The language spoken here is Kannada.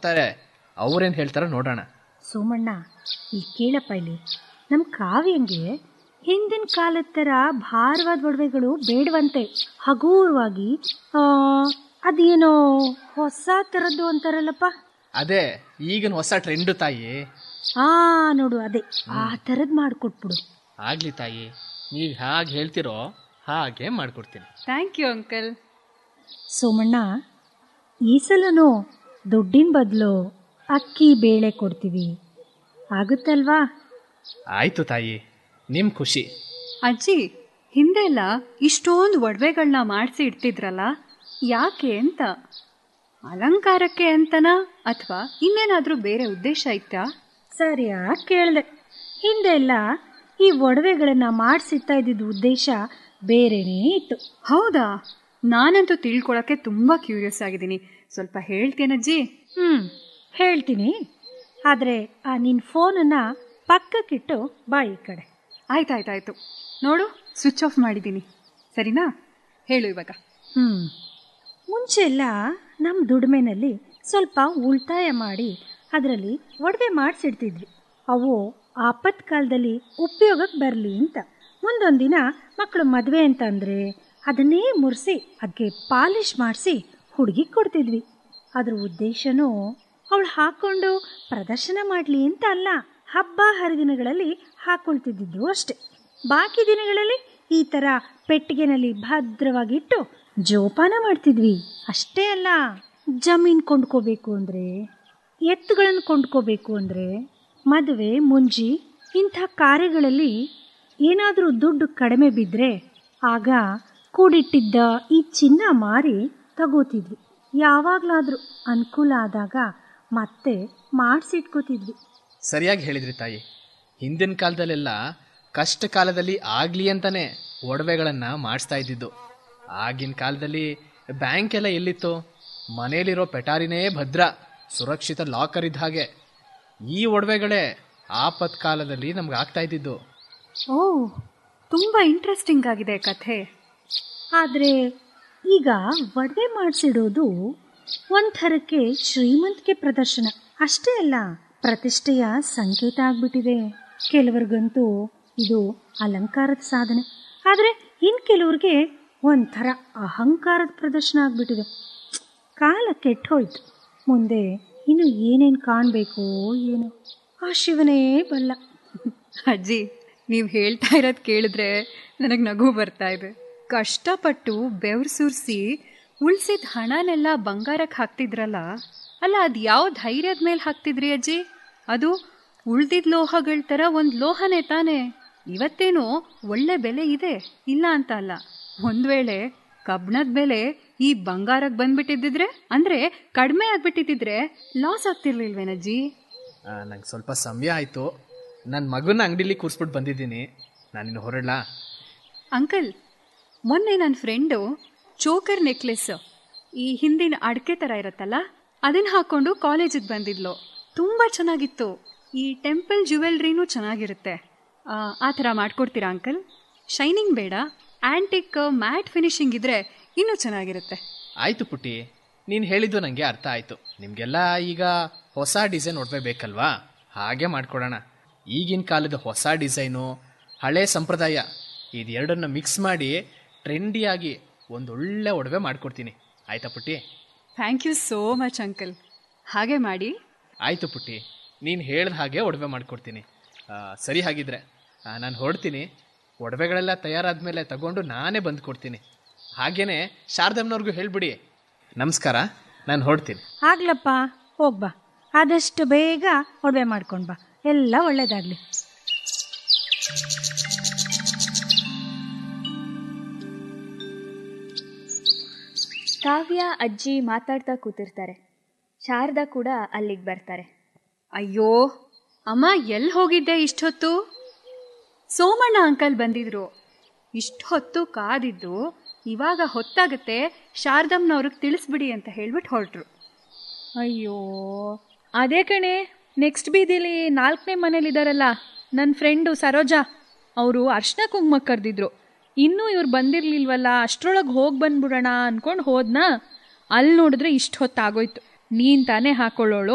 ಹೋಗ್ತಾರೆ ಅವ್ರೇನು ಹೇಳ್ತಾರೋ ನೋಡೋಣ ಸೋಮಣ್ಣ ಇಲ್ಲಿ ಕೇಳಪ್ಪ ಇಲ್ಲಿ ನಮ್ಮ ಕಾವ್ಯಂಗೆ ಹಿಂದಿನ ಕಾಲದ ಥರ ಭಾರವಾದ ಒಡವೆಗಳು ಬೇಡವಂತೆ ಹಗೂರವಾಗಿ ಆ, ಅದೇನೋ ಹೊಸ ಥರದ್ದು ಅಂತಾರಲ್ಲಪ್ಪ ಅದೇ ಈಗಿನ ಹೊಸ ಟ್ರೆಂಡು ತಾಯಿ ಆ ನೋಡು ಅದೇ ಆ ಥರದ್ದು ಮಾಡಿಕೊಟ್ಬಿಡು ಆಗ್ಲಿ ತಾಯಿ ನೀವು ಹಾಗೆ ಹೇಳ್ತಿರೋ ಹಾಗೆ ಮಾಡ್ಕೊಡ್ತೀನಿ ಥ್ಯಾಂಕ್ ಯು ಅಂಕಲ್ ಸೋಮಣ್ಣ ಈ ಸಲನೂ ದುಡ್ಡಿನ ಬದಲು ಅಕ್ಕಿ ಬೇಳೆ ಕೊಡ್ತೀವಿ ಆಗುತ್ತಲ್ವಾ ಆಯ್ತು ತಾಯಿ ನಿಮ್ಮ ಖುಷಿ ಅಜ್ಜಿ ಹಿಂದೆಲ್ಲ ಇಷ್ಟೊಂದು ಒಡವೆಗಳನ್ನ ಮಾಡಿಸಿ ಇಡ್ತಿದ್ರಲ್ಲ ಯಾಕೆ ಅಂತ ಅಲಂಕಾರಕ್ಕೆ ಅಂತನಾ ಅಥವಾ ಇನ್ನೇನಾದ್ರೂ ಬೇರೆ ಉದ್ದೇಶ ಇತ್ತಾ ಸರಿಯಾಗಿ ಕೇಳಿದೆ ಹಿಂದೆಲ್ಲ ಈ ಒಡವೆಗಳನ್ನು ಮಾಡಿಸಿಡ್ತಾ ಇದ್ದಿದ್ದ ಉದ್ದೇಶ ಬೇರೆನೇ ಇತ್ತು ಹೌದಾ ನಾನಂತೂ ತಿಳ್ಕೊಳಕ್ಕೆ ತುಂಬಾ ಕ್ಯೂರಿಯಸ್ ಆಗಿದ್ದೀನಿ ಸ್ವಲ್ಪ ಹೇಳ್ತೇನಜ್ಜಿ ಹ್ಞೂ ಹೇಳ್ತೀನಿ ಆದರೆ ಆ ನಿನ್ನ ಫೋನನ್ನು ಪಕ್ಕಕ್ಕಿಟ್ಟು ಬಾಯಿ ಕಡೆ ಆಯ್ತಾಯ್ತಾಯ್ತು ನೋಡು ಸ್ವಿಚ್ ಆಫ್ ಮಾಡಿದ್ದೀನಿ ಸರಿನಾ ಹೇಳು ಇವಾಗ ಹ್ಞೂ ಮುಂಚೆ ಎಲ್ಲ ನಮ್ಮ ದುಡಿಮೆನಲ್ಲಿ ಸ್ವಲ್ಪ ಉಳಿತಾಯ ಮಾಡಿ ಅದರಲ್ಲಿ ಒಡವೆ ಮಾಡಿಸಿಡ್ತಿದ್ವಿ ಅವು ಆಪತ್ ಕಾಲದಲ್ಲಿ ಉಪಯೋಗಕ್ಕೆ ಬರಲಿ ಅಂತ ಮುಂದೊಂದು ದಿನ ಮಕ್ಕಳು ಮದುವೆ ಅಂತಂದರೆ ಅದನ್ನೇ ಮುರಿಸಿ ಅದಕ್ಕೆ ಪಾಲಿಷ್ ಮಾಡಿಸಿ ಹುಡುಗಿಗೆ ಕೊಡ್ತಿದ್ವಿ ಅದ್ರ ಉದ್ದೇಶನೂ ಅವಳು ಹಾಕ್ಕೊಂಡು ಪ್ರದರ್ಶನ ಮಾಡಲಿ ಅಂತ ಅಲ್ಲ ಹಬ್ಬ ಹರಿದಿನಗಳಲ್ಲಿ ಹಾಕ್ಕೊಳ್ತಿದ್ದಿದ್ದು ಅಷ್ಟೆ ಬಾಕಿ ದಿನಗಳಲ್ಲಿ ಈ ಥರ ಪೆಟ್ಟಿಗೆನಲ್ಲಿ ಭದ್ರವಾಗಿಟ್ಟು ಜೋಪಾನ ಮಾಡ್ತಿದ್ವಿ ಅಷ್ಟೇ ಅಲ್ಲ ಜಮೀನು ಕೊಂಡ್ಕೋಬೇಕು ಅಂದರೆ ಎತ್ತುಗಳನ್ನು ಕೊಂಡ್ಕೋಬೇಕು ಅಂದರೆ ಮದುವೆ ಮುಂಜಿ ಇಂಥ ಕಾರ್ಯಗಳಲ್ಲಿ ಏನಾದರೂ ದುಡ್ಡು ಕಡಿಮೆ ಬಿದ್ದರೆ ಆಗ ಕೂಡಿಟ್ಟಿದ್ದ ಈ ಚಿನ್ನ ಮಾರಿ ತಗೋತಿದ್ವಿ ಯಾವಾಗಲಾದರೂ ಅನುಕೂಲ ಆದಾಗ ಮತ್ತೆ ಮಾಡಿಸಿಟ್ಕೋತಿದ್ವಿ ಸರಿಯಾಗಿ ಹೇಳಿದ್ರಿ ತಾಯಿ ಹಿಂದಿನ ಕಾಲದಲ್ಲೆಲ್ಲ ಕಷ್ಟ ಕಾಲದಲ್ಲಿ ಆಗಲಿ ಅಂತಾನೆ ಒಡವೆಗಳನ್ನು ಮಾಡಿಸ್ತಾ ಇದ್ದಿದ್ದು ಆಗಿನ ಕಾಲದಲ್ಲಿ ಬ್ಯಾಂಕ್ ಎಲ್ಲ ಎಲ್ಲಿತ್ತು ಮನೇಲಿರೋ ಪೆಟಾರಿನೇ ಭದ್ರ ಸುರಕ್ಷಿತ ಲಾಕರ್ ಇದ್ದ ಹಾಗೆ ಈ ಒಡವೆಗಳೇ ಆಪತ್ ಕಾಲದಲ್ಲಿ ನಮ್ಗೆ ಆಗ್ತಾ ಇದ್ದಿದ್ದು ಓ ತುಂಬಾ ಇಂಟ್ರೆಸ್ಟಿಂಗ್ ಆಗಿದೆ ಕಥೆ ಆದರೆ ಈಗ ಒಡವೆ ಮಾಡಿಸಿಡೋದು ಒಂಥರಕ್ಕೆ ಶ್ರೀಮಂತಿಕೆ ಪ್ರದರ್ಶನ ಅಷ್ಟೇ ಅಲ್ಲ ಪ್ರತಿಷ್ಠೆಯ ಸಂಕೇತ ಆಗ್ಬಿಟ್ಟಿದೆ ಕೆಲವ್ರಿಗಂತೂ ಇದು ಅಲಂಕಾರದ ಸಾಧನೆ ಆದರೆ ಇನ್ನು ಕೆಲವ್ರಿಗೆ ಒಂಥರ ಅಹಂಕಾರದ ಪ್ರದರ್ಶನ ಆಗ್ಬಿಟ್ಟಿದೆ ಕಾಲ ಕೆಟ್ಟೋಯ್ತು ಮುಂದೆ ಇನ್ನು ಏನೇನು ಕಾಣಬೇಕೋ ಏನೋ ಆ ಶಿವನೇ ಬಲ್ಲ ಅಜ್ಜಿ ನೀವು ಹೇಳ್ತಾ ಇರೋದು ಕೇಳಿದ್ರೆ ನನಗೆ ನಗು ಬರ್ತಾ ಇದೆ ಕಷ್ಟಪಟ್ಟು ಬೆವ್ರು ಸುರಿಸಿ ಉಳ್ಸಿದ ಹಣನೆಲ್ಲ ಬಂಗಾರಕ್ಕೆ ಹಾಕ್ತಿದ್ರಲ್ಲ ಅಲ್ಲ ಅದು ಯಾವ ಧೈರ್ಯದ ಮೇಲೆ ಹಾಕ್ತಿದ್ರಿ ಅಜ್ಜಿ ಅದು ಉಳ್ದಿದ್ ಲೋಹಗಳ ಥರ ಒಂದು ಲೋಹನೇ ತಾನೇ ಇವತ್ತೇನೋ ಒಳ್ಳೆ ಬೆಲೆ ಇದೆ ಇಲ್ಲ ಅಂತ ಅಲ್ಲ ಒಂದ್ ವೇಳೆ ಕಬ್ಣದ ಬೆಲೆ ಈ ಬಂಗಾರಕ್ಕೆ ಬಂದ್ಬಿಟ್ಟಿದ್ದಿದ್ರೆ ಅಂದ್ರೆ ಕಡಿಮೆ ಆಗ್ಬಿಟ್ಟಿದ್ರೆ ಲಾಸ್ ಆಗ್ತಿರ್ಲಿಲ್ವೇನಜ್ಜಿ ನಂಗೆ ಸ್ವಲ್ಪ ಸಮಯ ಆಯಿತು ನನ್ನ ಮಗನ ಅಂಗಡಿಲಿ ಕೂರಿಸ್ಬಿಟ್ಟು ಬಂದಿದ್ದೀನಿ ನಾನಿನ್ನು ಹೊರಡ್ಲಾ ಅಂಕಲ್ ಮೊನ್ನೆ ನನ್ನ ಫ್ರೆಂಡು ಚೋಕರ್ ನೆಕ್ಲೆಸ್ ಈ ಹಿಂದಿನ ಅಡಕೆ ಥರ ಇರುತ್ತಲ್ಲ ಅದನ್ನ ಹಾಕೊಂಡು ಕಾಲೇಜಿಗೆ ಬಂದಿದ್ಲು ತುಂಬ ಚೆನ್ನಾಗಿತ್ತು ಈ ಟೆಂಪಲ್ ಜ್ಯುವೆಲ್ರಿನೂ ಚೆನ್ನಾಗಿರುತ್ತೆ ಆ, ಆ ಥರ ಮಾಡ್ಕೊಡ್ತೀರಾ ಅಂಕಲ್ ಶೈನಿಂಗ್ ಬೇಡ ಆ್ಯಂಟಿಕ್ ಮ್ಯಾಟ್ ಫಿನಿಶಿಂಗ್ ಇದ್ರೆ ಇನ್ನೂ ಚೆನ್ನಾಗಿರುತ್ತೆ ಆಯಿತು ಪುಟ್ಟಿ ನೀನು ಹೇಳಿದ್ದು ನನಗೆ ಅರ್ಥ ಆಯಿತು ನಿಮಗೆಲ್ಲ ಈಗ ಹೊಸ ಡಿಸೈನ್ ಒಡವೆ ಬೇಕಲ್ವಾ ಹಾಗೆ ಮಾಡ್ಕೊಡೋಣ ಈಗಿನ ಕಾಲದ ಹೊಸ ಡಿಸೈನು ಹಳೆ ಸಂಪ್ರದಾಯ ಇದೆರಡನ್ನು ಮಿಕ್ಸ್ ಮಾಡಿ ಟ್ರೆಂಡಿಯಾಗಿ ಒಂದೊಳ್ಳೆ ಒಡವೆ ಮಾಡ್ಕೊಡ್ತೀನಿ ಆಯ್ತಾ ಪುಟ್ಟಿ thank you so much uncle ಹಾಗೆ ಮಾಡಿ ಆಯಿತು ಪುಟ್ಟಿ ನೀನು ಹೇಳ್ದ ಹಾಗೆ ಒಡವೆ ಮಾಡ್ಕೊಡ್ತೀನಿ ಆ, ಸರಿ ಹಾಗಿದ್ರೆ ನಾನು ಹೊರಡ್ತೀನಿ ಒಡವೆಗಳೆಲ್ಲ ತಯಾರಾದ ಮೇಲೆ ತಗೊಂಡು ನಾನೇ ಬಂದು ಕೊಡ್ತೀನಿ ಹಾಗೇನೆ ಶಾರದಮ್ಮನವ್ರಿಗೂ ಹೇಳ್ಬಿಡಿ ನಮಸ್ಕಾರ ನಾನು ಹೊರಡ್ತೀನಿ ಆಗ್ಲಪ್ಪ ಹೋಗ್ಬಾ ಆದಷ್ಟು ಬೇಗ ಒಡವೆ ಮಾಡ್ಕೊಂಡು ಬಾ ಎಲ್ಲ ಒಳ್ಳೇದಾಗಲಿ ಕಾವ್ಯ ಅಜ್ಜಿ ಮಾತಾಡ್ತಾ ಕೂತಿರ್ತಾರೆ ಶಾರದಾ ಕೂಡ ಅಲ್ಲಿಗೆ ಬರ್ತಾರೆ ಅಯ್ಯೋ ಅಮ್ಮ ಎಲ್ಲಿ ಹೋಗಿದ್ದೆ ಇಷ್ಟೊತ್ತು ಸೋಮಣ್ಣ ಅಂಕಲ್ ಬಂದಿದ್ರು ಇಷ್ಟೊತ್ತು ಕಾದಿದ್ದು ಇವಾಗ ಹೊತ್ತಾಗತ್ತೆ ಶಾರದಮ್ಮನವ್ರಿಗೆ ತಿಳಿಸ್ಬಿಡಿ ಅಂತ ಹೇಳ್ಬಿಟ್ಟು ಹೊರಟ್ರು ಅಯ್ಯೋ ಅದೇ ಕಣೆ ನೆಕ್ಸ್ಟ್ ಬೀದಿಲಿ ನಾಲ್ಕನೇ ಮನೇಲಿದ್ದಾರಲ್ಲ ನನ್ನ ಫ್ರೆಂಡು ಸರೋಜಾ ಅವರು ಅರ್ಶನ ಕುಂಕುಮ ಕರೆದಿದ್ರು ಇನ್ನೂ ಇವ್ರು ಬಂದಿರ್ಲಿಲ್ವಲ್ಲ ಅಷ್ಟ್ರೊಳಗೆ ಹೋಗಿ ಬಂದ್ಬಿಡೋಣ ಅನ್ಕೊಂಡು ಹೋದ್ನಾ ಅಲ್ಲಿ ನೋಡಿದ್ರೆ ಇಷ್ಟು ಹೊತ್ತಾಗೋಯ್ತು ನೀನು ತಾನೇ ಹಾಕೊಳ್ಳೋಳು